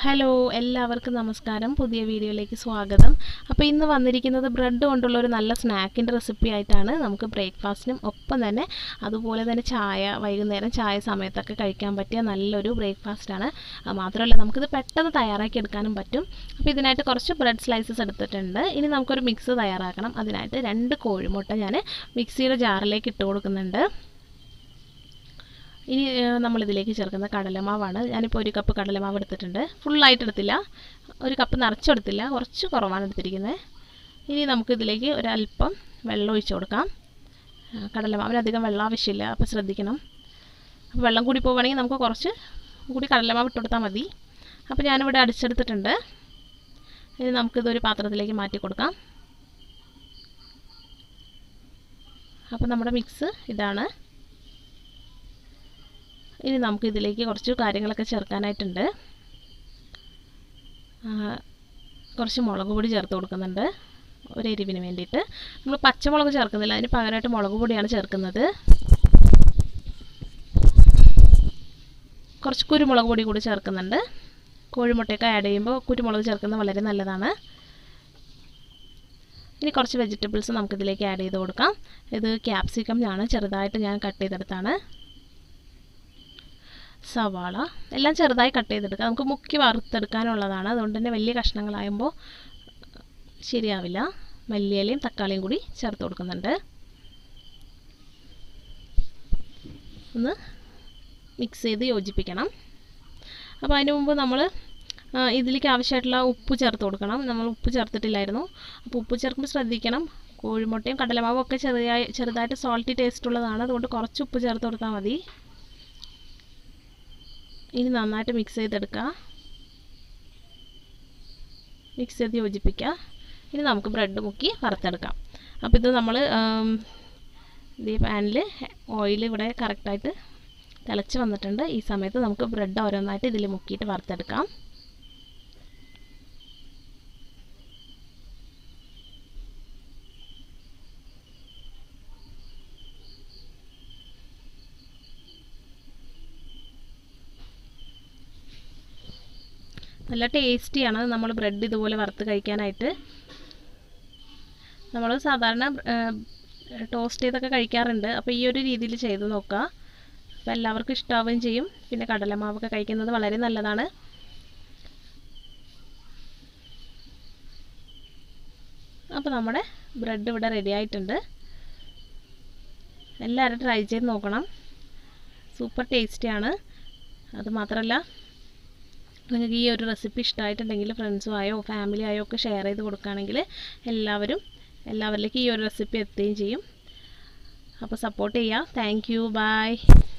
hello എല്ലാവർക്കും നമസ്കാരം പുതിയ വീഡിയോയിലേക്ക് സ്വാഗതം അപ്പോൾ ഇന്ന് വന്നിരിക്കുന്നത് ബ്രെഡ് കൊണ്ടുള്ള ഒരു നല്ല സ്നാക്കിൻ്റെ റെസിപ്പി ആയിട്ടാണ് നമുക്ക് ബ്രേക്ക്ഫാസ്റ്റിനും ഒപ്പം തന്നെ അതുപോലെ തന്നെ ചായ വൈകുന്നേരം ചായ സമയത്തൊക്കെ കഴിക്കാൻ പറ്റിയ നല്ലൊരു ബ്രേക്ക്ഫാസ്റ്റാണ് മാത്രമല്ല നമുക്കിത് പെട്ടെന്ന് തയ്യാറാക്കി എടുക്കാനും പറ്റും അപ്പോൾ ഇതിനായിട്ട് കുറച്ച് ബ്രെഡ് സ്ലൈസസ് എടുത്തിട്ടുണ്ട് ഇനി നമുക്കൊരു മിക്സ് തയ്യാറാക്കണം അതിനായിട്ട് രണ്ട് കോഴിമുട്ട ഞാൻ മിക്സിയുടെ ജാറിലേക്ക് ഇട്ട് കൊടുക്കുന്നുണ്ട് ഇനി ഏഹ്, നമ്മളിതിലേക്ക് ചേർക്കുന്ന കടലമാവാണ് ഞാനിപ്പോൾ ഒരു കപ്പ് കടലമാവ് എടുത്തിട്ടുണ്ട് ഫുള്ളായിട്ട് എടുത്തില്ല ഒരു കപ്പ് നിറച്ചെടുത്തില്ല കുറച്ച് കുറവാണ് എടുത്തിരിക്കുന്നത് ഇനി നമുക്കിതിലേക്ക് ഒരല്പം വെള്ളം ഒഴിച്ച് കൊടുക്കാം ആ, കടലമാവിന് അധികം വെള്ളം ആവശ്യമില്ല അപ്പോൾ ശ്രദ്ധിക്കണം അപ്പോൾ വെള്ളം കൂടി പോവുകയാണെങ്കിൽ നമുക്ക് കുറച്ച് കൂടി കടലമാവ് ഇട്ട് കൊടുത്താൽ മതി അപ്പോൾ ഞാനിവിടെ അടിച്ചെടുത്തിട്ടുണ്ട് ഇനി നമുക്കിതൊരു പാത്രത്തിലേക്ക് മാറ്റി കൊടുക്കാം അപ്പോൾ നമ്മുടെ മിക്സ് ഇതാണ് ഇനി നമുക്ക് ഇതിലേക്ക് കുറച്ച് കാര്യങ്ങളൊക്കെ ചേർക്കാനായിട്ടുണ്ട് ആ, കുറച്ച് മുളക് പൊടി ചേർത്ത് കൊടുക്കുന്നുണ്ട് ഒരു എരിവിന് വേണ്ടിയിട്ട് നമ്മൾ പച്ചമുളക് ചേർക്കുന്നില്ല അതിന് പകരമായിട്ട് മുളക് പൊടിയാണ് ചേർക്കുന്നത് കുറച്ച് കുരുമുളക് പൊടി കൂടി ചേർക്കുന്നുണ്ട് കോഴിമുട്ടയൊക്കെ ആഡ് ചെയ്യുമ്പോൾ കുരുമുളക് ചേർക്കുന്നത് വളരെ നല്ലതാണ് ഇനി കുറച്ച് വെജിറ്റബിൾസ് നമുക്കിതിലേക്ക് ആഡ് ചെയ്ത് കൊടുക്കാം ഇത് ക്യാപ്സിക്കം ആണ് ചെറുതായിട്ട് ഞാൻ കട്ട് ചെയ്തെടുത്താണ് സവാള എല്ലാം ചെറുതായി കട്ട് ചെയ്തെടുക്കുക നമുക്ക് മുക്കി വറുത്തെടുക്കാനുള്ളതാണ് അതുകൊണ്ട് തന്നെ വലിയ കഷ്ണങ്ങളാകുമ്പോൾ ശരിയാവില്ല മല്ലിയിലയും തക്കാളിയും കൂടി ചേർത്ത് കൊടുക്കുന്നുണ്ട് ഒന്ന് മിക്സ് ചെയ്ത് യോജിപ്പിക്കണം അപ്പോൾ അതിന് മുമ്പ് നമ്മൾ ഇതിലേക്ക് ആവശ്യമായിട്ടുള്ള ഉപ്പ് ചേർത്ത് കൊടുക്കണം നമ്മൾ ഉപ്പ് ചേർത്തിട്ടില്ലായിരുന്നു അപ്പോൾ ഉപ്പ് ചേർക്കുമ്പോൾ ശ്രദ്ധിക്കണം കോഴിമുട്ടയും കടലമാവും ഒക്കെ ചെറിയായി ചെറുതായിട്ട് സോൾട്ടി ടേസ്റ്റ് ഉള്ളതാണ് അതുകൊണ്ട് കുറച്ച് ഉപ്പ് ചേർത്ത് കൊടുത്താൽ മതി ഇനി നന്നായിട്ട് മിക്സ് ചെയ്തെടുക്കുക മിക്സ് ചെയ്ത് യോജിപ്പിക്കുക ഇനി നമുക്ക് ബ്രെഡ് മുക്കി വറുത്തെടുക്കാം അപ്പോൾ ഇത് നമ്മൾ ഈ പാനിൽ ഓയിൽ ഇവിടെ കറക്റ്റായിട്ട് തിളച്ച് വന്നിട്ടുണ്ട് ഈ സമയത്ത് നമുക്ക് ബ്രെഡ് ഓരോന്നായിട്ട് ഇതിൽ മുക്കിയിട്ട് വറുത്തെടുക്കാം നല്ല ടേസ്റ്റിയാണ് നമ്മൾ ബ്രെഡ് ഇതുപോലെ വറുത്ത് കഴിക്കാനായിട്ട് നമ്മൾ സാധാരണ ടോസ്റ്റ് ചെയ്തൊക്കെ കഴിക്കാറുണ്ട് അപ്പോൾ ഈ ഒരു രീതിയിൽ ചെയ്ത് നോക്കുക അപ്പോൾ എല്ലാവർക്കും ഇഷ്ടാവുകയും ചെയ്യും പിന്നെ കടലമാവൊക്കെ കഴിക്കുന്നത് വളരെ നല്ലതാണ് അപ്പോൾ നമ്മുടെ ബ്രെഡ് ഇവിടെ റെഡി ആയിട്ടുണ്ട് എല്ലാവരും ട്രൈ ചെയ്ത് നോക്കണം സൂപ്പർ ടേസ്റ്റിയാണ് അത് മാത്രമല്ല നിങ്ങൾക്ക് ഈ ഒരു റെസിപ്പി ഇഷ്ടമായിട്ടുണ്ടെങ്കിൽ ഫ്രണ്ട്സുമായോ ഫാമിലി ആയോ ഒക്കെ ഷെയർ ചെയ്ത് കൊടുക്കുകയാണെങ്കിൽ എല്ലാവരും എല്ലാവരിലേക്കും ഈ ഒരു റെസിപ്പി എത്തുകയും ചെയ്യും അപ്പോൾ സപ്പോർട്ട് ചെയ്യുക താങ്ക് യു ബൈ